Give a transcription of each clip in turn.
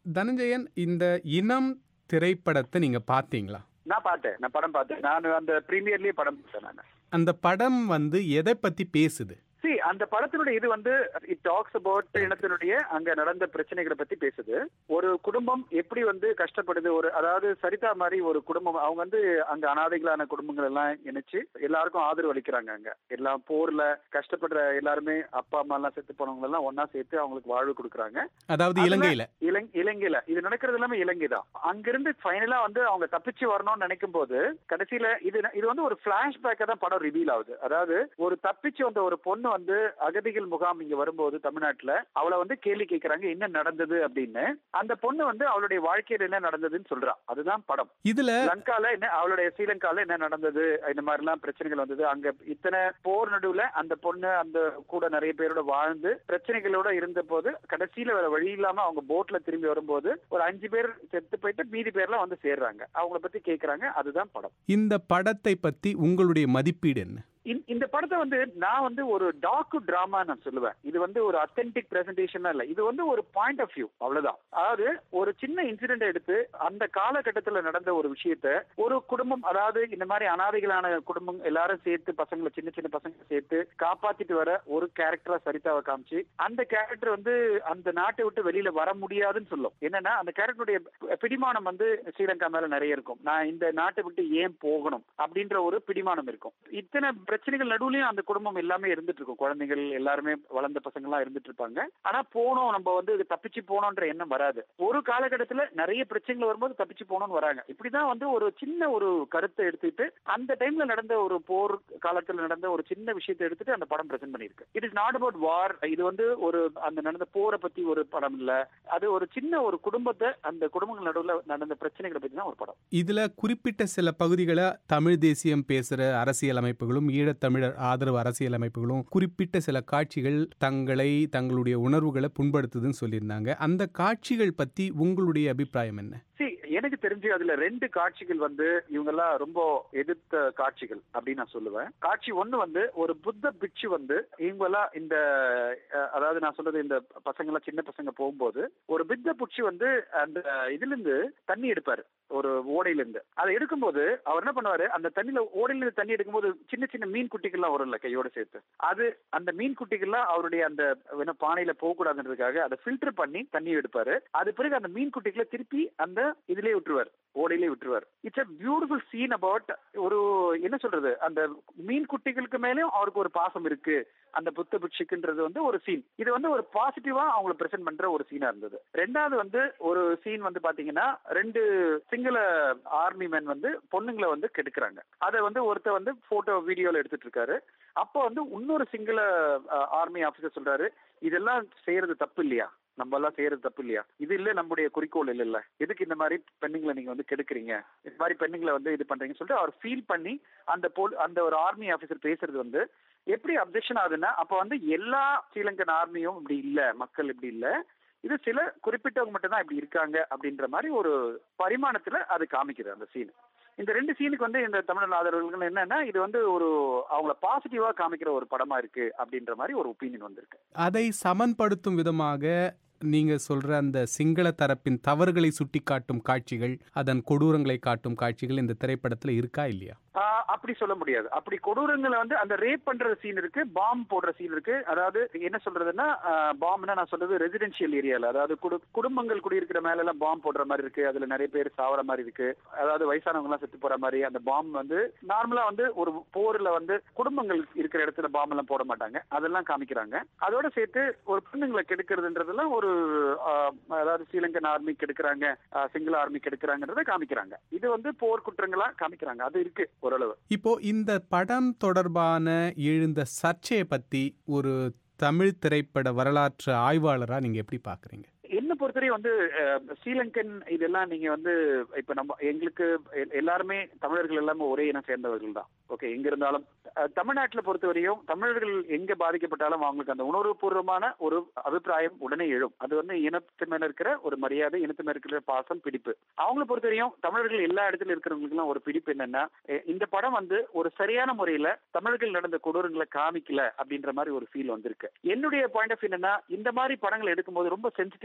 தனஞ்சயன் இந்த இனம் திரைப்படத்தை நீங்க பார்த்தீங்களா நான் பார்த்தேன் நான் படம் பார்த்தேன் நான் அந்த ப்ரீமியர்லயே படம் பார்த்தேன் நான் அந்த படம் வந்து எதை பத்தி பேசுது சி அந்த படத்தினுடைய இது வந்து இட் டாக்ஸ் அபவுட் இனத்தினுடைய அங்க நடந்த பிரச்சனைகளை பத்தி பேசுது ஒரு குடும்பம் எப்படி வந்து கஷ்டப்படுது ஒரு அதாவது சரிதா மாதிரி ஒரு குடும்பம் அவங்க வந்து அங்க அனாதைகளான குடும்பங்கள் எல்லாம் இணைச்சு எல்லாருக்கும் ஆதரவு அளிக்கிறாங்க அங்க எல்லாம் போர்ல கஷ்டப்படுற எல்லாருமே அப்பா அம்மா எல்லாம் செத்து போனவங்க எல்லாம் ஒன்னா சேர்த்து அவங்களுக்கு வாழ்வு கொடுக்குறாங்க அதாவது அதுல- இலங்கையில இலங் இலங்கையில இது நடக்கிறது எல்லாமே இலங்கை தான் அங்கிருந்து ஃபைனலா வந்து அவங்க தப்பிச்சு வரணும்னு நினைக்கும் போது கடைசியில இது இது வந்து ஒரு பிளாஷ்பேக்கா தான் படம் ரிவீல் ஆகுது அதாவது ஒரு தப்பிச்சு வந்த ஒரு பொண்ணு வந்து அகதிகள் முகாம் இங்க வரும்போது தமிழ்நாட்டுல அவளை வந்து கேள்வி கேட்கறாங்க என்ன நடந்தது அப்படின்னு அந்த பொண்ணு வந்து அவளுடைய வாழ்க்கையில என்ன நடந்ததுன்னு சொல்றா அதுதான் படம் இதுல லங்கால என்ன அவளுடைய ஸ்ரீலங்கால என்ன நடந்தது இந்த மாதிரி எல்லாம் பிரச்சனைகள் வந்தது அங்க இத்தனை போர் நடுவுல அந்த பொண்ணு அந்த கூட நிறைய பேரோட வாழ்ந்து பிரச்சனைகளோட இருந்த போது கடைசியில வேற வழி இல்லாம அவங்க போட்ல திரும்பி வரும்போது ஒரு அஞ்சு பேர் செத்து போயிட்டு மீதி பேர்லாம் வந்து சேர்றாங்க அவங்கள பத்தி கேக்குறாங்க அதுதான் படம் இந்த படத்தை பத்தி உங்களுடைய மதிப்பீடு என்ன இந்த- இந்த படத்தை வந்து நான் வந்து ஒரு டாக்கு டிராமா நான் சொல்லுவேன் இது வந்து ஒரு அத்தென்டிக் பிரசன்டேஷனா இல்ல இது வந்து ஒரு பாயிண்ட் ஆஃப் வியூ அவ்வளவுதான் அதாவது ஒரு சின்ன இன்சிடென்ட் எடுத்து அந்த காலகட்டத்துல நடந்த ஒரு விஷயத்த ஒரு குடும்பம் அதாவது இந்த மாதிரி அனாதைகளான குடும்பம் எல்லாரும் சேர்த்து பசங்களை சின்ன சின்ன பசங்க சேர்த்து காப்பாத்திட்டு வர ஒரு கேரக்டரா சரிதாவை காமிச்சு அந்த கேரக்டர் வந்து அந்த நாட்டை விட்டு வெளியில வர முடியாதுன்னு சொல்லும் என்னன்னா அந்த கேரக்டருடைய பிடிமானம் வந்து ஸ்ரீலங்கா மேல நிறைய இருக்கும் நான் இந்த நாட்டை விட்டு ஏன் போகணும் அப்படின்ற ஒரு பிடிமானம் இருக்கும் இத்தனை பிரச்சனைகள் நடுவுலயும் அந்த குடும்பம் எல்லாமே இருந்துட்டு இருக்கும் குழந்தைகள் எல்லாருமே வளர்ந்த பசங்க எல்லாம் இருந்துட்டு இருப்பாங்க ஆனா போனோம் நம்ம வந்து இது தப்பிச்சு போனோம்ன்ற எண்ணம் வராது ஒரு காலகட்டத்துல நிறைய பிரச்சனைகள் வரும்போது தப்பிச்சு போனோம்னு வராங்க இப்படிதான் வந்து ஒரு சின்ன ஒரு கருத்தை எடுத்துட்டு அந்த டைம்ல நடந்த ஒரு போர் காலத்துல நடந்த ஒரு சின்ன விஷயத்தை எடுத்துட்டு அந்த படம் பிரசன்ட் பண்ணிருக்கு it is not about war இது வந்து ஒரு அந்த நடந்த போரை பத்தி ஒரு படம் இல்ல அது ஒரு சின்ன ஒரு குடும்பத்தை அந்த குடும்பங்கள் நடுவுல நடந்த பிரச்சனைகளை பத்தி தான் ஒரு படம் இதுல குறிப்பிட்ட சில பகுதிகளை தமிழ் தேசியம் பேசுற அரசியல் அமைப்புகளும் ஈழத்தமிழர் ஆதரவு அரசியல் அமைப்புகளும் குறிப்பிட்ட சில காட்சிகள் தங்களை தங்களுடைய உணர்வுகளை புண்படுத்துதுன்னு சொல்லியிருந்தாங்க அந்த காட்சிகள் பத்தி உங்களுடைய அபிப்பிராயம் என்ன See, எனக்கு தெரிஞ்சு அதுல ரெண்டு காட்சிகள் வந்து இவங்க எல்லாம் ரொம்ப எதிர்த்த காட்சிகள் அப்படின்னு நான் சொல்லுவேன் காட்சி ஒண்ணு வந்து ஒரு புத்த பிட்சு வந்து இவங்க எல்லாம் இந்த அஹ், அதாவது நான் சொல்றது இந்த பசங்க எல்லாம் சின்ன பசங்க போகும்போது ஒரு புத்த பிட்சு வந்து அந்த இதுல இருந்து தண்ணி எடுப்பாரு ஒரு ஓடையில இருந்து அதை எடுக்கும்போது அவர் என்ன பண்ணுவாரு அந்த தண்ணியில ஓடையில இருந்து தண்ணி எடுக்கும்போது சின்ன சின்ன மீன் குட்டிகள்லாம் வரும்ல கையோட சேர்த்து அது அந்த மீன் குட்டிகள்லாம் அவருடைய அந்த என்ன பானையில போக கூடாதுன்றதுக்காக அதை ஃபில்டர் பண்ணி தண்ணி எடுப்பாரு அது பிறகு அந்த மீன் குட்டிகளை திருப்பி அந்த இதுலயே விட்டுருவார் ஓடையிலே விட்டுருவார் it's a beautiful scene about ஒரு என்ன சொல்றது அந்த மீன் குட்டிகளுக்கு மேலேயும் அவருக்கு ஒரு பாசம் இருக்கு அந்த புத்த பிட்சுக்குன்றது வந்து ஒரு சீன் இது வந்து ஒரு பாசிட்டிவா அவங்களை பிரசன்ட் பண்ற ஒரு சீனா இருந்தது ரெண்டாவது வந்து ஒரு சீன் வந்து பாத்தீங்கன்னா ரெண்டு சிங்கள ஆர்மி மேன் வந்து பொண்ணுங்களை வந்து கெடுக்குறாங்க அதை வந்து ஒருத்தர் வந்து போட்டோ வீடியோல எடுத்துட்டு இருக்காரு அப்போ வந்து இன்னொரு சிங்கள ஆர்மி ஆபீசர் சொல்றாரு இதெல்லாம் செய்யறது தப்பு இல்லையா நம்ம எல்லாம் செய்யறது தப்பு இல்லையா இது இல்ல நம்முடைய குறிக்கோள் இல்ல இல்ல எதுக்கு இந்த மாதிரி பெண்ணுங்களை நீங்க வந்து கெடுக்குறீங்க இந்த மாதிரி பெண்ணுங்களை வந்து இது பண்றீங்கன்னு சொல்லிட்டு அவர் ஃபீல் பண்ணி அந்த போல் அந்த ஒரு ஆர்மி ஆபீசர் பேசுறது வந்து எப்படி அப்ஜெக்ஷன் ஆகுதுன்னா அப்ப வந்து எல்லா ஸ்ரீலங்கன் ஆர்மியும் இப்படி இல்ல மக்கள் இப்படி இல்ல இது சில குறிப்பிட்டவங்க மட்டும் தான் இப்படி இருக்காங்க அப்படின்ற மாதிரி ஒரு பரிமாணத்துல அது காமிக்குது அந்த சீன் இந்த ரெண்டு சீனுக்கு வந்து இந்த தமிழ் ஆதரவுகள் என்னன்னா இது வந்து ஒரு அவங்கள பாசிட்டிவா காமிக்கிற ஒரு படமா இருக்கு அப்படின்ற மாதிரி ஒரு ஒப்பீனியன் வந்திருக்கு அதை சமன்படுத்தும் விதமாக நீங்க சொல்ற அந்த சிங்கள தரப்பின் தவறுகளை சுட்டிக்காட்டும் காட்சிகள் அதன் கொடூரங்களை காட்டும் காட்சிகள் இந்த திரைப்படத்துல இருக்கா இல்லையா ஆஹ் அப்படி சொல்ல முடியாது அப்படி கொடூரங்களை வந்து அந்த ரேப் பண்ற சீன் இருக்கு பாம் போடுற சீன் இருக்கு அதாவது என்ன சொல்றதுன்னா பாம்னா நான் சொல்றது ரெசிடென்ஷியல் ஏரியால அதாவது குடு- குடும்பங்கள் குடியிருக்கிற மேல எல்லாம் பாம் போடுற மாதிரி இருக்கு அதுல நிறைய பேர் சாவற மாதிரி இருக்கு அதாவது வயசானவங்க எல்லாம் செத்து போற மாதிரி அந்த பாம் வந்து நார்மலா வந்து ஒரு போர்ல வந்து குடும்பங்கள் இருக்கிற இடத்துல பாம் எல்லாம் போட மாட்டாங்க அதெல்லாம் காமிக்கிறாங்க அதோட சேர்த்து ஒரு பெண்ணுங்களை கெடுக்கிறதுன்றதெல்லாம் ஒரு ஆஹ், அதாவது ஸ்ரீலங்கன் ஆர்மி கெடுக்கிறாங்க ஆஹ், சிங்கள ஆர்மி கெடுக்கிறாங்கன்றத காமிக்கிறாங்க இது வந்து போர் குற்றங்களா காமிக்கிறாங்க அது இருக்கு ஓரளவு இப்போ இந்த படம் தொடர்பான எழுந்த சர்ச்சையை பத்தி ஒரு தமிழ் திரைப்பட வரலாற்று ஆய்வாளரா நீங்க எப்படி பாக்குறீங்க என்ன பொறுத்தவரை வந்து அஹ், ஸ்ரீலங்கன் இதெல்லாம் நீங்க வந்து இப்ப நம்ம எங்களுக்கு எ- எல்லாருமே தமிழர்கள் எல்லாமே ஒரே இனம் சேர்ந்தவர்கள் தான் ஓகே எங்க இருந்தாலும் அஹ், தமிழ்நாட்டுல பொறுத்தவரையும் தமிழர்கள் எங்க பாதிக்கப்பட்டாலும் அவங்களுக்கு அந்த உணர்வுபூர்வமான ஒரு அபிப்பிராயம் உடனே எழும் அது வந்து இனத்து மேல இருக்கிற ஒரு மரியாதை இனத்து மேல இருக்கிற பாசம் பிடிப்பு அவங்கள பொறுத்தவரையும் தமிழர்கள் எல்லா இடத்துல இருக்கிறவங்களுக்கு எல்லாம் ஒரு பிடிப்பு என்னன்னா அஹ், இந்த படம் வந்து ஒரு சரியான முறையில தமிழர்கள் நடந்த கொடூரங்களை காமிக்கல அப்படின்ற மாதிரி ஒரு ஃபீல் வந்திருக்கு என்னுடைய பாயிண்ட் ஆஃப் என்னன்னா இந்த மாதிரி படங்கள் எடுக்கும்போது ரொம்ப சென்சிட்டிவான விஷயம்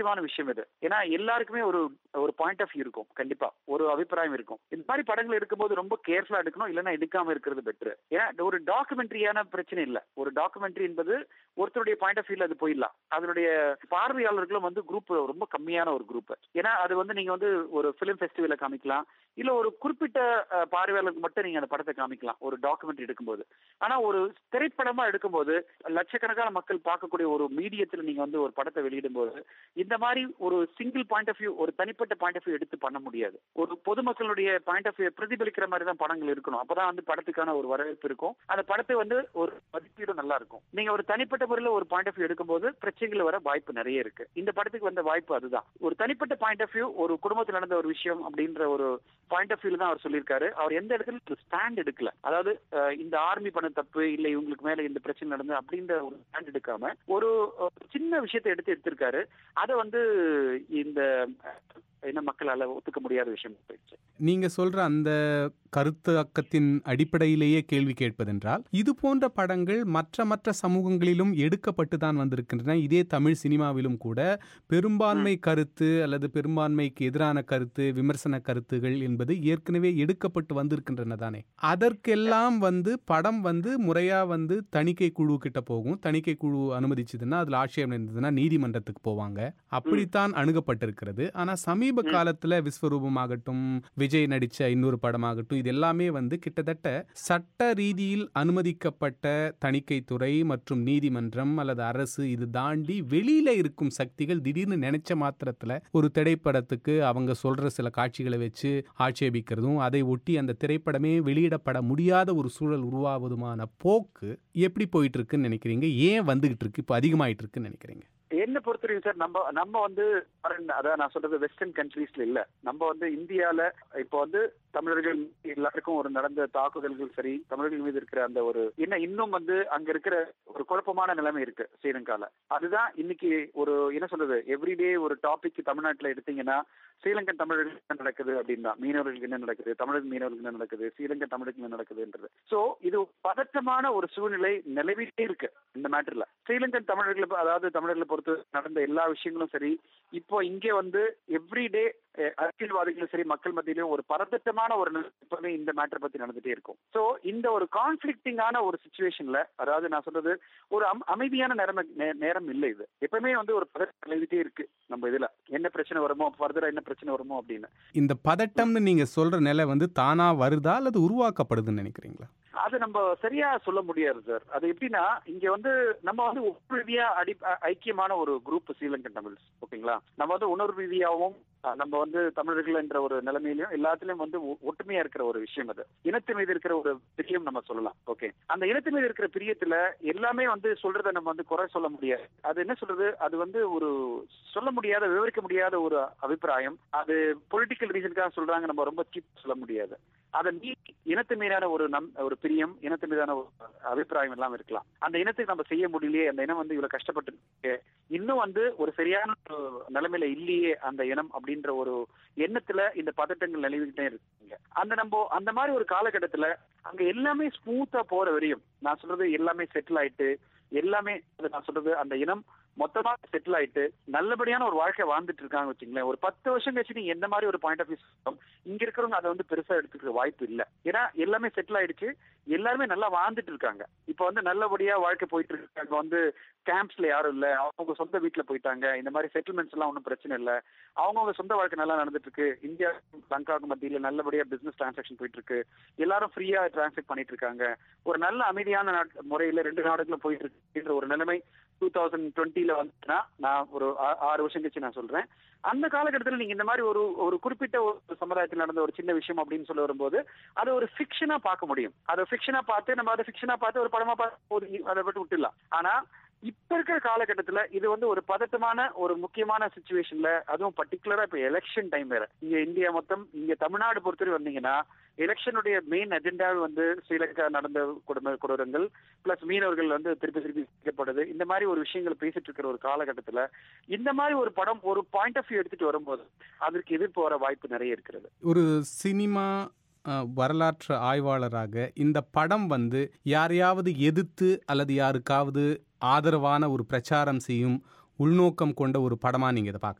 விஷயம் இது ஏன்னா எல்லாருக்குமே ஒரு ஒரு பாயிண்ட் ஆஃப் வியூ இருக்கும் கண்டிப்பா ஒரு அபிப்பிராயம் இருக்கும் இந்த மாதிரி படங்கள் எடுக்கும்போது ரொம்ப கேர்ஃபுல்லா எடுக்கணும் இல்லைன்னா எடுக்காம இருக்கிறது பெட்ரு ஏன்னா ஒரு டாக்குமெண்ட்ரியான பிரச்சனை இல்ல ஒரு டாக்குமெண்ட்ரி என்பது ஒருத்தருடைய பாயிண்ட் ஆஃப் வியூல அது போயிடலாம் அதனுடைய பார்வையாளர்களும் வந்து குரூப் ரொம்ப கம்மியான ஒரு குரூப் ஏன்னா அது வந்து நீங்க வந்து ஒரு பிலிம் ஃபெஸ்டிவல்ல காமிக்கலாம் இல்ல ஒரு குறிப்பிட்ட அஹ், பார்வையாளருக்கு மட்டும் நீங்க அந்த படத்தை காமிக்கலாம் ஒரு டாக்குமெண்ட்ரி எடுக்கும்போது ஆனா ஒரு திரைப்படமா எடுக்கும்போது லட்சக்கணக்கான மக்கள் பார்க்கக்கூடிய ஒரு மீடியத்துல நீங்க வந்து ஒரு படத்தை வெளியிடும்போது இந்த மாதிரி ஒரு சிங்கிள் பாயிண்ட் ஆஃப் வியூ ஒரு தனிப்பட்ட பாயிண்ட் ஆஃப் வியூ எடுத்து பண்ண முடியாது ஒரு பொதுமக்களுடைய பாயிண்ட் ஆஃப் வியூ பிரதிபலிக்கிற மாதிரி தான் படங்கள் இருக்கணும் அப்பதான் வந்து படத்துக்கான ஒரு வரவேற்பு இருக்கும் அந்த படத்தை வந்து ஒரு மதிப்பீடு நல்லா இருக்கும் நீங்க ஒரு தனிப்பட்ட முறையில் ஒரு பாயிண்ட் ஆஃப் வியூ எடுக்கும்போது பிரச்சனைகள் வர வாய்ப்பு நிறைய இருக்கு இந்த படத்துக்கு வந்த வாய்ப்பு அதுதான் ஒரு தனிப்பட்ட பாயிண்ட் ஆஃப் வியூ ஒரு குடும்பத்தில் நடந்த ஒரு விஷயம் அப்படின்ற ஒரு பாயிண்ட் ஆஃப் வியூல தான் அவர் சொல்லியிருக்காரு அவர் எந்த இடத்துல ஸ்டாண்ட் எடுக்கல அதாவது அஹ், இந்த ஆர்மி பண்ண தப்பு இல்ல இவங்களுக்கு மேல இந்த பிரச்சனை நடந்து அப்படின்ற ஒரு ஸ்டாண்ட் எடுக்காம ஒரு அஹ், சின்ன விஷயத்தை எடுத்து எடுத்திருக்காரு அதை வந்து இந்த அஹ், என்ன மக்களால ஒத்துக்க முடியாத விஷயம் போயிடுச்சு நீங்க சொல்ற அந்த கருத்தாக்கத்தின் அடிப்படையிலேயே கேள்வி கேட்பதென்றால் இது போன்ற படங்கள் மற்ற மற்ற சமூகங்களிலும் எடுக்கப்பட்டு தான் வந்திருக்கின்றன இதே தமிழ் சினிமாவிலும் கூட பெரும்பான்மை கருத்து அல்லது பெரும்பான்மைக்கு எதிரான கருத்து விமர்சன கருத்துகள் என்பது ஏற்கனவே எடுக்கப்பட்டு வந்திருக்கின்றன தானே அதற்கெல்லாம் வந்து படம் வந்து முறையா வந்து தணிக்கை குழு கிட்ட போகும் தணிக்கை குழு அனுமதிச்சதுன்னா அதுல ஆட்சேபம் இருந்ததுன்னா நீதிமன்றத்துக்கு போவாங்க அப்படித்தான் அணுகப்பட்டிருக்கிறது ஆனா சமீப காலத்துல விஸ்வரூபம் ஆகட்டும் விஜய் நடிச்ச இன்னொரு படமாகட்டும் இது எல்லாமே வந்து கிட்டத்தட்ட சட்ட ரீதியில் அனுமதிக்கப்பட்ட தணிக்கை துறை மற்றும் நீதிமன்றம் அல்லது அரசு இது தாண்டி வெளியில இருக்கும் சக்திகள் திடீர்னு நினைச்ச மாத்திரத்துல ஒரு திரைப்படத்துக்கு அவங்க சொல்ற சில காட்சிகளை வச்சு ஆட்சேபிக்கிறதும் அதை ஒட்டி அந்த திரைப்படமே வெளியிடப்பட முடியாத ஒரு சூழல் உருவாவதுமான போக்கு எப்படி போயிட்டு இருக்குன்னு நினைக்கிறீங்க ஏன் வந்துகிட்டு இருக்கு இப்போ அதிகமாயிட்டு இருக்குன்னு நினைக்கிறீங்க என்ன பொறுத்தவரைக்கும் சார் நம்ம நம்ம வந்து foreign, அதான் நான் சொல்றது வெஸ்டர்ன் கண்ட்ரீஸ்ல இல்ல நம்ம வந்து இந்தியால இப்போ வந்து தமிழர்கள் எல்லாருக்கும் ஒரு நடந்த தாக்குதல்கள் சரி தமிழர்கள் மீது இருக்கிற அந்த ஒரு என்ன இன்னும் வந்து அங்க இருக்கிற ஒரு குழப்பமான நிலைமை இருக்கு ஸ்ரீலங்கால அதுதான் இன்னைக்கு ஒரு என்ன சொல்றது எவ்ரிடே ஒரு டாபிக் தமிழ்நாட்டுல எடுத்தீங்கன்னா ஸ்ரீலங்கன் தமிழர்களுக்கு என்ன நடக்குது அப்படின்னா மீனவர்களுக்கு என்ன நடக்குது தமிழக மீனவர்களுக்கு என்ன நடக்குது ஸ்ரீலங்கன் தமிழுக்கு என்ன நடக்குதுன்றது சோ இது பதற்றமான ஒரு சூழ்நிலை நிலவிட்டே இருக்கு இந்த மேட்டர்ல ஸ்ரீலங்கன் தமிழர்களை பொ- அதாவது தமிழர்களை பொறுத்து நடந்த எல்லா விஷயங்களும் சரி இப்போ இங்கே வந்து எவ்ரிடே அரசியல்வாதிகளும் சரி மக்கள் மத்தியிலும் ஒரு பதட்டமான ஒரு நிலை எப்பவுமே இந்த மேட்டர் பத்தி நடந்துட்டே இருக்கும் சோ இந்த ஒரு கான்ஃபிளிக்டிங்கான ஒரு சுச்சுவேஷன்ல அதாவது நான் சொல்றது ஒரு அம்- அமைதியான நேரம் நே- நேரம் இல்லை இது எப்பவுமே வந்து ஒரு பதட்டம் நிலவிட்டே இருக்கு நம்ம இதுல என்ன பிரச்சனை வருமோ ஃபர்தரா என்ன பிரச்சனை வருமோ அப்படின்னு இந்த பதட்டம்னு நீங்க சொல்ற நிலை வந்து தானா வருதா அல்லது உருவாக்கப்படுதுன்னு நினைக்கிறீங்களா அது நம்ம சரியா சொல்ல முடியாது சார் அது எப்படின்னா இங்க வந்து நம்ம வந்து உணர்வு ரீதியா அடி அ- ஐக்கியமான ஒரு குரூப் ஸ்ரீலங்கன் தமிழ்ஸ் ஓகேங்களா நம்ம வந்து உணர்வு ரீதியாகவும் அஹ், நம்ம வந்து தமிழர்கள் என்ற ஒரு நிலைமையிலும் எல்லாத்துலயும் வந்து ஒ- ஒற்றுமையா இருக்கிற ஒரு விஷயம் அது இனத்து மீது இருக்கிற ஒரு பிரியம் நம்ம சொல்லலாம் ஓகே அந்த இனத்து மீது இருக்கிற பிரியத்துல எல்லாமே வந்து சொல்றதை நம்ம வந்து குறை சொல்ல முடியாது அது என்ன சொல்றது அது வந்து ஒரு சொல்ல முடியாத விவரிக்க முடியாத ஒரு அபிப்பிராயம் அது பொலிட்டிக்கல் ரீசனுக்காக சொல்றாங்க நம்ம ரொம்ப சீப் சொல்ல முடியாது அதை மீறி இனத்து மீதான ஒரு நம் ஒரு பிரியம் இனத்து மீதான ஒரு அபிப்பிராயம் எல்லாம் இருக்கலாம் அந்த இனத்துக்கு நம்ம செய்ய முடியலையே அந்த இனம் வந்து இவ்வளவு கஷ்டப்பட்டு இருக்கு. இன்னும் வந்து ஒரு சரியான ஒரு நிலைமையில இல்லையே அந்த இனம் அப்படின்ற ஒரு எண்ணத்துல இந்த பதட்டங்கள் நிலவிக்கிட்டே இருக்குங்க அந்த நம்ம அந்த மாதிரி ஒரு காலகட்டத்துல அங்க எல்லாமே ஸ்மூத்தா போற வரையும் நான் சொல்றது எல்லாமே செட்டில் ஆயிட்டு எல்லாமே அது நான் சொல்றது அந்த இனம் மொத்தமா செட்டில் ஆயிட்டு நல்லபடியான ஒரு வாழ்க்கை வாழ்ந்துட்டு இருக்காங்க வச்சுங்களேன் ஒரு பத்து வருஷம் கழிச்சு நீங்க எந்த மாதிரி ஒரு பாயிண்ட் ஆஃப் வியூ இங்க இருக்கிறவங்க அதை வந்து பெருசா எடுத்துக்கிற வாய்ப்பு இல்ல ஏன்னா எல்லாமே செட்டில் ஆயிடுச்சு எல்லாருமே நல்லா வாழ்ந்துட்டு இருக்காங்க இப்ப வந்து நல்லபடியா வாழ்க்கை போயிட்டு இருக்கு அங்க வந்து கேம்ப்ஸ்ல யாரும் இல்ல அவங்க சொந்த வீட்டுல போயிட்டாங்க இந்த மாதிரி செட்டில்மெண்ட்ஸ் எல்லாம் ஒன்றும் பிரச்சனை இல்ல அவங்கவுங்க சொந்த வாழ்க்கை நல்லா நடந்துட்டு இருக்கு இந்தியா லங்காவுக்கு மத்தியில நல்லபடியா பிசினஸ் டிரான்சாக்ஷன் போயிட்டு இருக்கு எல்லாரும் ஃப்ரீயா டிரான்சாக்ட் பண்ணிட்டு இருக்காங்க ஒரு நல்ல அமைதியான நாட்- முறையில ரெண்டு நாடுகளும் போயிட்டு இருக்குன்ற ஒரு நிலைமை டூ தௌசண்ட் டுவெண்ட்டில வந்துச்சுன்னா நான் ஒரு ஆ- ஆறு வருஷம் கழிச்சு நான் சொல்றேன் அந்த காலகட்டத்தில் நீங்க இந்த மாதிரி ஒரு ஒரு குறிப்பிட்ட ஒரு சமுதாயத்தில் நடந்த ஒரு சின்ன விஷயம் அப்படின்னு சொல்ல வரும்போது அதை ஒரு ஃபிக்ஷனா பார்க்க முடியும் அதை ஃபிக்ஷனா பார்த்து நம்ம அதை ஃபிக்ஷனா பார்த்து ஒரு படமா பார்த்து போதும், அதை விட்டு விட்டுலாம் ஆனா இப்ப இருக்கிற காலகட்டத்துல இது வந்து ஒரு பதட்டமான ஒரு முக்கியமான சுச்சுவேஷன்ல அதுவும் பர்டிகுலரா இப்ப எலெக்ஷன் டைம் வேற இங்க இந்தியா மொத்தம் இங்க தமிழ்நாடு பொறுத்தவரை வந்தீங்கன்னா எலெக்ஷனுடைய மெயின் அஜெண்டாவே வந்து ஸ்ரீலங்கா நடந்த கொடுமை கொடூரங்கள் பிளஸ் மீனவர்கள் வந்து திருப்பி திருப்பி பிடிக்கப்படுது இந்த மாதிரி ஒரு விஷயங்கள் பேசிட்டு இருக்கிற ஒரு காலகட்டத்துல இந்த மாதிரி ஒரு படம் ஒரு பாயிண்ட் ஆஃப் வியூ எடுத்துட்டு வரும்போது அதற்கு எதிர்ப்பு வர வாய்ப்பு நிறைய இருக்கிறது ஒரு சினிமா அஹ், வரலாற்று ஆய்வாளராக இந்த படம் வந்து யாரையாவது எதிர்த்து அல்லது யாருக்காவது ஆதரவான ஒரு பிரச்சாரம் செய்யும் உள்நோக்கம் கொண்ட ஒரு படமா நீங்க இதை பாக்குறீங்களா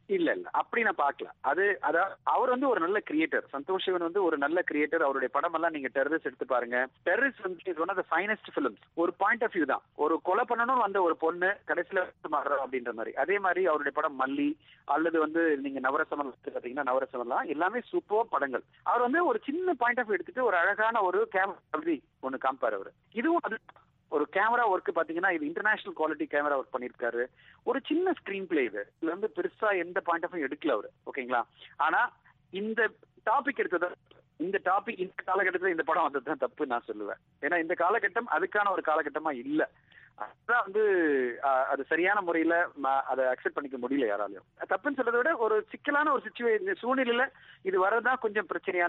இல்ல இல்ல அப்படி நான் பார்க்கல அது அதான் அவர் வந்து ஒரு நல்ல கிரியேட்டர் சந்தோஷ் சிவன் வந்து ஒரு நல்ல கிரியேட்டர் அவருடைய படம் எல்லாம் நீங்க டெரரிஸ்ட் எடுத்து பாருங்க டெரரிஸ்ட் வந்து one of the finest films ஒரு பாயிண்ட் ஆஃப் வியூ தான் ஒரு கொலை பண்ணணும் வந்த ஒரு பொண்ணு கடைசியில மாறுறோம் அப்படின்ற மாதிரி அதே மாதிரி அவருடைய படம் மல்லி அல்லது வந்து நீங்க நவரசமன் பாத்தீங்கன்னா நவரசமன்லாம் எல்லாமே சூப்பர் படங்கள் அவர் வந்து ஒரு சின்ன பாயிண்ட் ஆஃப் எடுத்துட்டு ஒரு அழகான ஒரு கேமரா ஒன்னு காமிப்பார் அவர் இதுவும் அது ஒரு கேமரா ஒர்க் பாத்தீங்கன்னா இது இன்டர்நேஷனல் குவாலிட்டி கேமரா ஒர்க் பண்ணிருக்காரு ஒரு சின்ன ஸ்கிரீன் பிளே இது இதுல வந்து பெருசா எந்த பாயிண்ட் ஆஃப் எடுக்கல அவரு ஓகேங்களா ஆனா இந்த டாபிக் எடுத்தது இந்த டாபிக் இந்த காலகட்டத்தில் இந்த படம் வந்தது தான் தப்பு நான் சொல்லுவேன் ஏன்னா இந்த காலகட்டம் அதுக்கான ஒரு காலகட்டமா இல்ல அதுதான் வந்து அது சரியான முறையில அதை அக்செப்ட் பண்ணிக்க முடியல யாராலையும் தப்புன்னு சொல்றதை விட ஒரு சிக்கலான ஒரு சுச்சுவேஷன் சூழ்நிலையில இது வரதான் கொஞ்சம் பிரச்சனையான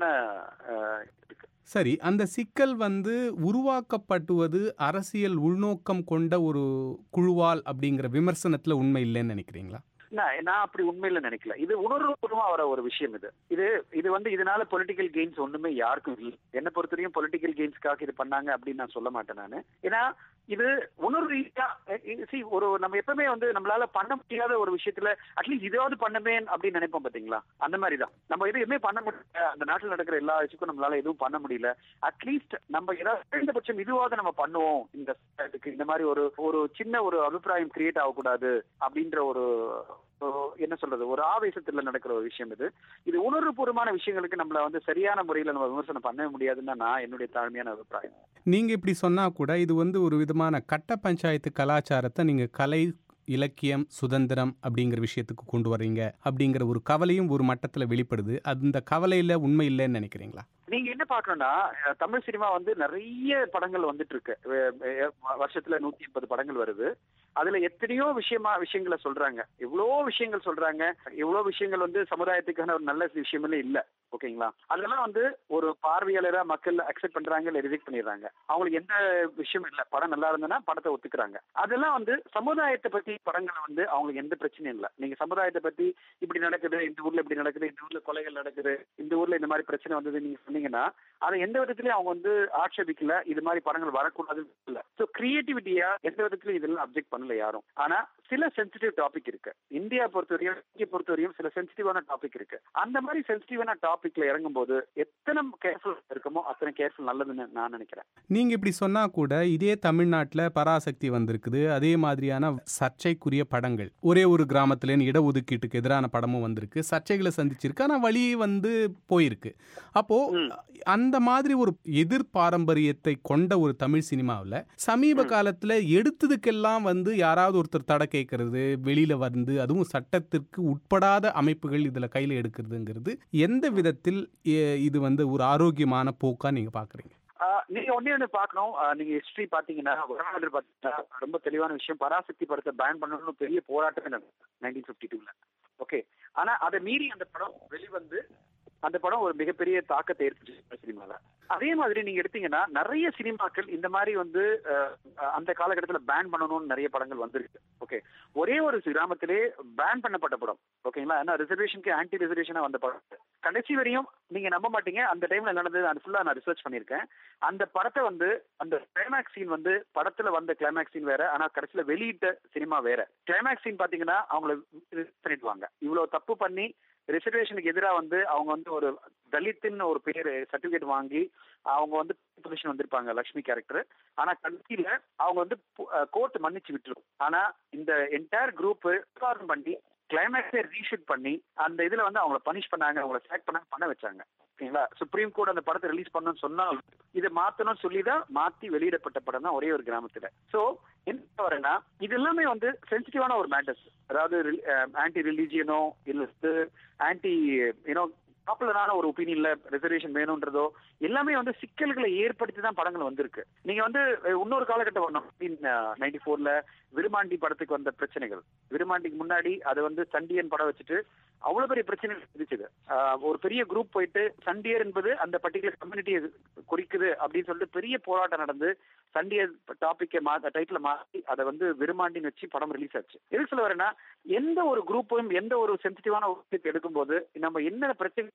சரி அந்த சிக்கல் வந்து உருவாக்கப்பட்டுவது அரசியல் உள்நோக்கம் கொண்ட ஒரு குழுவால் அப்படிங்கிற விமர்சனத்துல உண்மை இல்லைன்னு நினைக்கிறீங்களா நான் அப்படி உண்மையில நினைக்கல இது உணர்வுபூர்வமா வர ஒரு விஷயம் இது இது இது வந்து இதனால பொலிட்டிக்கல் கெயின்ஸ் ஒண்ணுமே யாருக்கும் இல்லை என்ன பொறுத்தவரையும் பொலிட்டிக்கல் கெயின்ஸ்க்காக இது பண்ணாங்க அப்படின்னு நான் சொல்ல மாட்டேன் நான் ஏன்னா இது உணர்வு ரீதியா சி ஒரு நம்ம எப்பவுமே வந்து நம்மளால பண்ண முடியாத ஒரு விஷயத்துல அட்லீஸ்ட் இதாவது பண்ணமே அப்படின்னு நினைப்போம் பாத்தீங்களா அந்த மாதிரி தான் நம்ம எது எதுவுமே பண்ண முடியல அந்த நாட்டில் நடக்கிற எல்லா விஷயக்கும் நம்மளால எதுவும் பண்ண முடியல அட்லீஸ்ட் நம்ம ஏதாவது குறைந்தபட்சம் இதுவாவது நம்ம பண்ணுவோம் இந்த இந்த மாதிரி ஒரு ஒரு சின்ன ஒரு அபிப்பிராயம் கிரியேட் ஆகக்கூடாது அப்படின்ற ஒரு என்ன சொல்றது ஒரு ஆவேசத்துல நடக்கிற ஒரு விஷயம் இது இது உணர்வுபூர்வமான விஷயங்களுக்கு நம்மள வந்து சரியான முறையில நம்ம விமர்சனம் பண்ண முடியாதுன்னு நான் என்னுடைய தாழ்மையான அபிப்பிராயம் நீங்க இப்படி சொன்னா கூட இது வந்து ஒரு விதமான கட்ட பஞ்சாயத்து கலாச்சாரத்தை நீங்க கலை இலக்கியம் சுதந்திரம் அப்படிங்கிற விஷயத்துக்கு கொண்டு வர்றீங்க அப்படிங்கிற ஒரு கவலையும் ஒரு மட்டத்துல வெளிப்படுது அந்த கவலையில உண்மை இல்லைன்னு நினைக்கிறீங்களா நீங்க என்ன பாக்கணும்னா தமிழ் சினிமா வந்து நிறைய படங்கள் வந்துட்டு இருக்கு வருஷத்துல நூத்தி எண்பது படங்கள் வருது அதுல எத்தனையோ விஷயமா விஷயங்களை சொல்றாங்க எவ்வளோ விஷயங்கள் சொல்றாங்க எவ்வளோ விஷயங்கள் வந்து சமுதாயத்துக்கான ஒரு நல்ல விஷயமே இல்ல ஓகேங்களா அதெல்லாம் வந்து ஒரு பார்வையாளரா மக்கள் அக்செப்ட் பண்றாங்க இல்ல ரிஜெக்ட் பண்ணிடுறாங்க அவங்களுக்கு எந்த விஷயம் இல்ல படம் நல்லா இருந்ததுன்னா படத்தை ஒத்துக்கிறாங்க அதெல்லாம் வந்து சமுதாயத்தை பத்தி படங்களை வந்து அவங்களுக்கு எந்த பிரச்சனையும் இல்லை நீங்க சமுதாயத்தை பத்தி இப்படி நடக்குது இந்த ஊர்ல இப்படி நடக்குது இந்த ஊர்ல கொலைகள் நடக்குது இந்த ஊர்ல இந்த மாதிரி பிரச்சனை வந்தது நீங்க சொன்னீங்கன்னா அதை எந்த விதத்திலயும் அவங்க வந்து ஆட்சேபிக்கல இது மாதிரி படங்கள் வரக்கூடாதுன்னு இல்ல ஸோ கிரியேட்டிவிட்டியா எந்த விதத்திலயும் இதெல்லாம் அப்ஜெக்ட் பண்ணல யாரும் ஆனா சில சென்சிட்டிவ் டாபிக் இருக்கு இந்தியா பொறுத்தவரையும் இந்திய பொறுத்தவரையும் சில சென்சிட்டிவான டாபிக் இருக்கு அந்த மாதிரி சென்சிட்டிவான டாபிக்ல இறங்கும் போது எத்தனை கேர்ஃபுல் இருக்குமோ அத்தனை கேர்ஃபுல் நல்லதுன்னு நான் நினைக்கிறேன் நீங்க இப்படி சொன்னா கூட இதே தமிழ்நாட்டுல பராசக்தி வந்திருக்குது அதே மாதிரியான சர்ச்சைக்குரிய படங்கள் ஒரே ஒரு கிராமத்துல இடஒதுக்கீட்டுக்கு எதிரான படமும் வந்திருக்கு சர்ச்சைகளை சந்திச்சிருக்கு ஆனா வழி வந்து போயிருக்கு அப்போ அந்த மாதிரி ஒரு எதிர் பாரம்பரியத்தை கொண்ட ஒரு தமிழ் சினிமாவில் சமீப காலத்துல எடுத்ததுக்கெல்லாம் வந்து யாராவது ஒருத்தர் தடை கேட்கறது வெளியில வந்து அதுவும் சட்டத்திற்கு உட்படாத அமைப்புகள் இதுல கையில எடுக்கிறதுங்கிறது எந்த விதத்தில் இது வந்து ஒரு ஆரோக்கியமான போக்கா நீங்க பாக்குறீங்க நீங்க ஒன்னே ஒண்ணு பாக்கணும் நீங்க ஹிஸ்டரி பாத்தீங்கன்னா வரலாறு பாத்தீங்கன்னா ரொம்ப தெளிவான விஷயம் பராசக்தி படத்தை பேன் பண்ணணும்னு பெரிய போராட்டமே நடக்கும் நைன்டீன் பிப்டி டூல ஓகே ஆனா அதை மீறி அந்த படம் வெளிவந்து அந்த படம் ஒரு மிகப்பெரிய தாக்கத்தை ஏற்படுத்தி சினிமால அதே மாதிரி நீங்க எடுத்தீங்கன்னா நிறைய சினிமாக்கள் இந்த மாதிரி வந்து அந்த காலகட்டத்தில் பேன் பண்ணணும்னு நிறைய படங்கள் வந்திருக்கு ஓகே ஒரே ஒரு கிராமத்திலே பேன் பண்ணப்பட்ட படம் ஓகேங்களா ஏன்னா ரிசர்வேஷனுக்கு ஆன்டி ரிசர்வேஷனா வந்த படம் கடைசி வரையும் நீங்க நம்ப மாட்டீங்க அந்த டைம்ல நடந்தது அது ஃபுல்லா நான் ரிசர்ச் பண்ணிருக்கேன் அந்த படத்தை வந்து அந்த கிளைமேக்ஸ் சீன் வந்து படத்துல வந்த கிளைமேக்ஸ் சீன் வேற ஆனா கடைசியில வெளியிட்ட சினிமா வேற கிளைமேக்ஸ் சீன் பாத்தீங்கன்னா அவங்கள பண்ணிடுவாங்க இவ்வளவு தப்பு பண்ணி ரிசர்வேஷனுக்கு எதிராக வந்து அவங்க வந்து ஒரு தலித்துன்னு ஒரு பேர் சர்டிபிகேட் வாங்கி அவங்க வந்து பொசிஷன் வந்திருப்பாங்க லக்ஷ்மி கேரக்டர் ஆனா கடைசியில அவங்க வந்து கோர்ட் மன்னிச்சு விட்டுரும் ஆனா இந்த என்டையர் குரூப் பண்ணி கிளைமேக்ஸை ரீஷூட் பண்ணி அந்த இதுல வந்து அவங்கள பனிஷ் பண்ணாங்க அவங்கள செலக்ட் பண்ணாங்க பண்ண வச்சாங்க ஓகேங்களா சுப்ரீம் கோர்ட் அந்த படத்தை ரிலீஸ் பண்ணணும்னு சொன்னால் இதை மாத்தணும்னு சொல்லி தான் மாத்தி வெளியிடப்பட்ட படம் தான் ஒரே ஒரு கிராமத்துல சோ என்ன வரேன்னா இது எல்லாமே வந்து சென்சிட்டிவான ஒரு மேட்டர்ஸ் அதாவது ஆன்டி ரிலீஜியனோ இல்ல ஆன்டி யூனோ பாப்புலரான ஒரு ஒப்பீனியன்ல ரிசர்வேஷன் வேணும்ன்றதோ எல்லாமே வந்து சிக்கல்களை ஏற்படுத்தி தான் படங்கள் வந்திருக்கு நீங்க வந்து இன்னொரு காலகட்டம் வரணும் நைன்டி ஃபோர்ல விருமாண்டி படத்துக்கு வந்த பிரச்சனைகள் விருமாண்டிக்கு முன்னாடி அது வந்து சண்டியன் படம் வச்சுட்டு அவ்வளவு பெரிய பிரச்சனை இருந்துச்சு ஒரு பெரிய குரூப் போயிட்டு சண்டியர் என்பது அந்த பர்டிகுலர் கம்யூனிட்டியை குறிக்குது அப்படின்னு சொல்லிட்டு பெரிய போராட்டம் நடந்து சண்டியர் டாபிக்கை மா டைட்டில் மாற்றி அதை வந்து விருமாண்டின்னு வச்சு படம் ரிலீஸ் ஆச்சு எதுக்கு சொல்ல வரேன்னா எந்த ஒரு குரூப்பையும் எந்த ஒரு சென்சிட்டிவான ஒரு எடுக்கும்போது நம்ம என்ன பிரச்சனை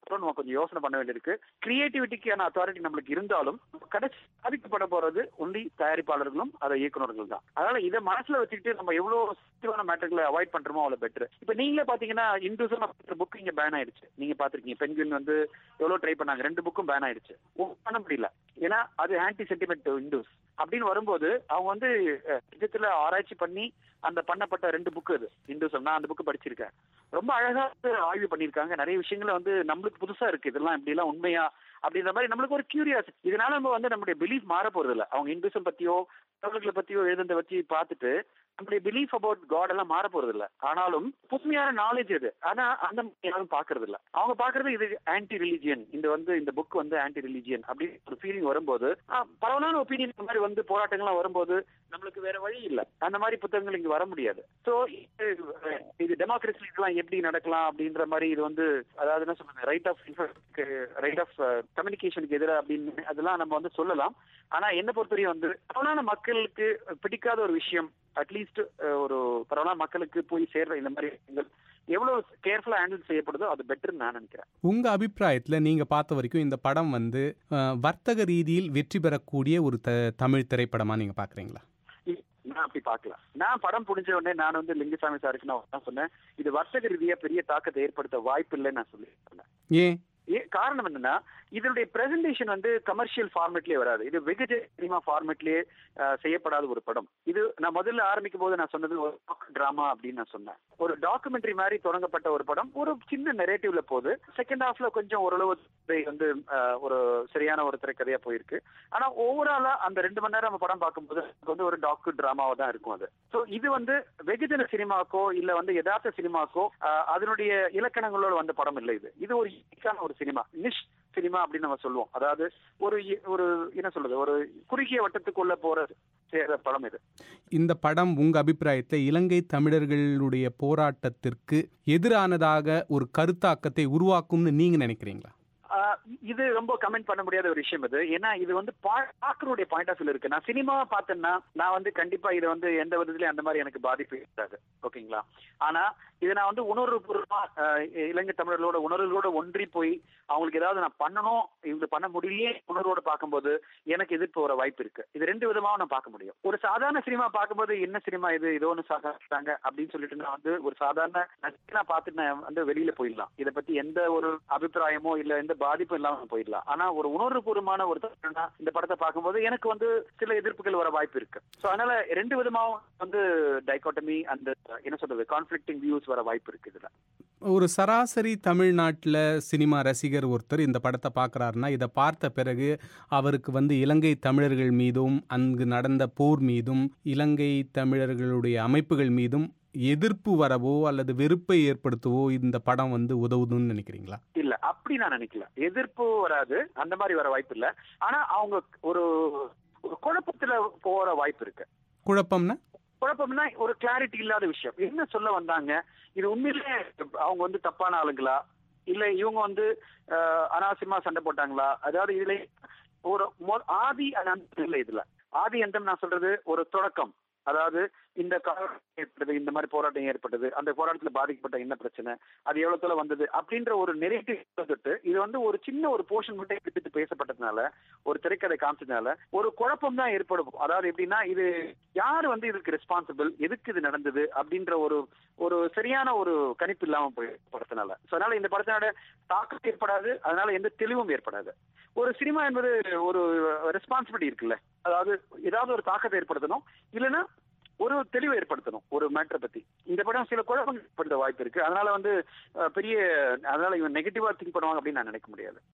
போறோம் நம்ம கொஞ்சம் யோசனை பண்ண வேண்டியிருக்கு கிரியேட்டிவிட்டிக்கான அத்தாரிட்டி நம்மளுக்கு இருந்தாலும் கடைசி பாதிக்கப்பட போறது ஒன்லி தயாரிப்பாளர்களும் அதை இயக்குநர்கள் தான் அதனால இதை மனசுல வச்சுக்கிட்டு நம்ம எவ்வளவு சென்சிட்டிவான மேட்டர்களை அவாய்ட் பண்றோமோ அவ்வளவு பெட்டர் இப்ப நீங்களே பாத்தீங்கன்னா இந்துசம் புக் இங்க பேன் ஆயிடுச்சு நீங்க பாத்திருக்கீங்க பெண்குயின் வந்து எவ்வளவு ட்ரை பண்ணாங்க ரெண்டு புக்கும் பேன் ஆயிடுச்சு ஒண்ணும் பண்ண முடியல ஏன்னா அது ஆன்டி சென்டிமெண்ட் இண்டூஸ் அப்படின்னு வரும்போது அவங்க வந்து அஹ், நிஜத்துல ஆராய்ச்சி பண்ணி அந்த பண்ணப்பட்ட ரெண்டு புக்கு அது இந்துசம் நான் அந்த புக்கு படிச்சிருக்கேன் ரொம்ப அழகா வந்து ஆய்வு பண்ணியிருக்காங்க நிறைய விஷயங்களை வந்து நம்மளுக்கு புதுசா இருக்கு இதெல்லாம் இப்படி எல்லாம் உண்மையா அப்படின்ற மாதிரி நம்மளுக்கு ஒரு கியூரியாசிட்டி இதனால நம்ம வந்து நம்மளுடைய பிலீஃப் மாற போறது இல்ல அவங்க இந்துசம் பத்தியோ கடவுள்களை பத்தியோ எழுதுனதை வச்சு பார்த்துட்டு நம்மளுடைய பிலீஃப் அபவுட் காட் எல்லாம் மாற போறது இல்ல ஆனாலும் புதுமையான நாலேஜ் இது ஆனா அந்த மாதிரி யாரும் பாக்குறது இல்ல அவங்க பாக்குறது இது ஆன்டி ரிலிஜியன் இந்த வந்து இந்த புக் வந்து ஆன்டி ரிலிஜியன் அப்படின்னு ஒரு ஃபீலிங் வரும்போது ஆ, பரவலான ஒப்பீனியன் இந்த மாதிரி வந்து போராட்டங்கள்லாம் வரும்போது நம்மளுக்கு வேற வழி இல்ல அந்த மாதிரி புத்தகங்கள் இங்க வர முடியாது சோ இது டெமோக்ரஸி இதெல்லாம் எப்படி நடக்கலாம் அப்படின்ற மாதிரி இது வந்து அதாவது என்ன சொல்றது ரைட் ஆஃப் ரைட் ஆஃப் கம்யூனிகேஷனுக்கு எதிராக அப்படின்னு அதெல்லாம் நம்ம வந்து சொல்லலாம் ஆனா என்ன பொறுத்தவரையும் வந்து பரவலான மக்களுக்கு பிடிக்காத ஒரு விஷயம் அட்லீஸ்ட் ஒரு பரவலான மக்களுக்கு போய் சேர்ற இந்த மாதிரி விஷயங்கள் எவ்வளவு கேர்ஃபுல்லா ஹேண்டில் செய்யப்படுதோ அது பெட்டர்னு நான் நினைக்கிறேன் உங்க அபிப்பிராயத்துல நீங்க பார்த்த வரைக்கும் இந்த படம் வந்து அஹ், வர்த்தக ரீதியில் வெற்றி பெறக்கூடிய ஒரு த தமிழ் திரைப்படமா நீங்க பாக்குறீங்களா இல்ல, நான் அப்படி பார்க்கல நான் படம் புடிஞ்ச உடனே நான் வந்து லிங்குசாமி சாருக்கு நான் தான் சொன்னேன் இது வர்த்தக ரீதியா பெரிய தாக்கத்தை ஏற்படுத்த வாய்ப்பு இல்லைன்னு நான் சொல்லி சொன்னேன் ஏன் ஏ காரணம் என்னன்னா இதனுடைய பிரசன்டேஷன் வந்து கமர்ஷியல் ஃபார்மேட்லயே வராது இது வெகுஜ சினிமா ஃபார்மேட்லயே செய்யப்படாத ஒரு படம் இது நான் முதல்ல ஆரம்பிக்கும் போது நான் சொன்னது ஒரு டிராமா அப்படின்னு நான் சொன்னேன் ஒரு டாக்குமெண்ட்ரி மாதிரி தொடங்கப்பட்ட ஒரு படம் ஒரு சின்ன நெரேட்டிவ்ல போகுது செகண்ட் ஹாஃப்ல கொஞ்சம் ஓரளவு இதை வந்து அஹ், ஒரு சரியான ஒரு திரைக்கதையா போயிருக்கு ஆனா ஓவராலா அந்த ரெண்டு மணி நேரம் நம்ம படம் பார்க்கும்போது நமக்கு வந்து ஒரு டாக்கு டிராமாவா தான் இருக்கும் அது சோ இது வந்து வெகுஜன சினிமாக்கோ இல்ல வந்து யதார்த்த சினிமாக்கோ அஹ், அதனுடைய இலக்கணங்களோட வந்த படம் இல்லை இது இது ஒரு ஈஸியான ஒரு சினிமா நிஷ் சினிமா அப்படின்னு நம்ம சொல்லுவோம் அதாவது ஒரு இ- ஒரு என்ன சொல்றது ஒரு குறுகிய வட்டத்துக்குள்ள போற சேர்ற படம் இது இந்த படம் உங்க அபிப்பிராயத்துல இலங்கை தமிழர்களுடைய போராட்டத்திற்கு எதிரானதாக ஒரு கருத்தாக்கத்தை உருவாக்கும்னு நீங்க நினைக்கிறீங்களா ஆஹ் இது ரொம்ப கமெண்ட் பண்ண முடியாத ஒரு விஷயம் இது ஏன்னா இது வந்து பா- பார்க்கறவருடைய பாயிண்ட் ஆஃப் வியூ இருக்கு நான் சினிமா பார்த்தேன்னா நான் வந்து கண்டிப்பா இது வந்து எந்த விதத்துலயும் அந்த மாதிரி எனக்கு பாதிப்பு இருக்காது ஓகேங்களா ஆனா இது நான் வந்து உணர்வுபூர்வமா ஆஹ் இலங்கை தமிழர்களோட உணர்வுகளோட ஒன்றி போய் அவங்களுக்கு ஏதாவது நான் பண்ணணும் இவங்க பண்ண முடியலையே உணர்வோட பார்க்கும்போது எனக்கு எதிர்ப்பு வர வாய்ப்பு இருக்கு இது ரெண்டு விதமா நான் பார்க்க முடியும் ஒரு சாதாரண சினிமா பார்க்கும்போது என்ன சினிமா இது இதோ ஒன்று சாதாரண அப்படின்னு சொல்லிட்டு நான் வந்து ஒரு சாதாரண நான் பார்த்துட்டு நான் வந்து வெளியில போயிடலாம் இதை பத்தி எந்த ஒரு அபிப்பிராயமோ இல்ல எந்த பாதிப்பும் இல்லாம போயிடலாம் ஆனா ஒரு உணர்வுபூர்வமான ஒரு தமிழனா இந்த படத்தை பார்க்கும்போது எனக்கு வந்து சில எதிர்ப்புகள் வர வாய்ப்பு இருக்கு சோ அதனால ரெண்டு விதமாவும் வந்து டைகாட்டமி அந்த என்ன சொல்றது கான்ஃபிளிக்டிங் வியூஸ் வர வாய்ப்பு இருக்கு இதுல ஒரு சராசரி தமிழ்நாட்டில் சினிமா ரசிகர் ஒருத்தர் இந்த படத்தை பார்க்குறாருன்னா இதை பார்த்த பிறகு அவருக்கு வந்து இலங்கை தமிழர்கள் மீதும் அங்கு நடந்த போர் மீதும் இலங்கை தமிழர்களுடைய அமைப்புகள் மீதும் எதிர்ப்பு வரவோ அல்லது வெறுப்பை ஏற்படுத்தவோ இந்த படம் வந்து உதவுதுன்னு நினைக்கிறீங்களா இல்ல அப்படி நான் நினைக்கல எதிர்ப்பு வராது அந்த மாதிரி வர வாய்ப்பு இல்ல ஆனா அவங்க ஒரு ஒரு குழப்பத்துல போற வாய்ப்பு இருக்கு குழப்பம்னா குழப்பம்னா ஒரு கிளாரிட்டி இல்லாத விஷயம் என்ன சொல்ல வந்தாங்க இது உண்மையிலே அவங்க வந்து தப்பான ஆளுங்களா இல்ல இவங்க வந்து அஹ், அனாவசியமா சண்டை போட்டாங்களா அதாவது இதுல ஒரு மொ- ஆதி அனந்தம் இல்ல இதுல ஆதி அந்தம் நான் சொல்றது ஒரு தொடக்கம் அதாவது இந்த காலம் ஏற்பட்டது இந்த மாதிரி போராட்டம் ஏற்பட்டது அந்த போராட்டத்துல பாதிக்கப்பட்ட என்ன பிரச்சனை அது எவ்வளவு தூரம் வந்தது அப்படின்ற ஒரு நெரேட்டிவ் வந்துட்டு இது வந்து ஒரு சின்ன ஒரு போர்ஷன் மட்டும் எடுத்து பேசப்பட்டதுனால ஒரு திரைக்கதை காமிச்சதுனால ஒரு குழப்பம் தான் ஏற்படும் அதாவது எப்படின்னா இது யார் வந்து இதுக்கு ரெஸ்பான்சிபிள் எதுக்கு இது நடந்தது அப்படின்ற ஒரு ஒரு சரியான ஒரு கணிப்பு இல்லாம போய் படத்தினால சோ அதனால இந்த படத்தினோட தாக்கம் ஏற்படாது அதனால எந்த தெளிவும் ஏற்படாது ஒரு சினிமா என்பது ஒரு ரெஸ்பான்சிபிலிட்டி இருக்குல்ல அதாவது ஏதாவது ஒரு தாக்கத்தை ஏற்படுத்தணும் இல்லைன்னா ஒரு தெளிவை ஏற்படுத்தணும் ஒரு மேட்டரை பத்தி இந்த படம் சில குழப்பங்கள் ஏற்படுத்த வாய்ப்பு இருக்கு அதனால வந்து அஹ், பெரிய அதனால இவன் நெகட்டிவா திங்க் பண்ணுவாங்க அப்படின்னு நான் நினைக்க முடியாது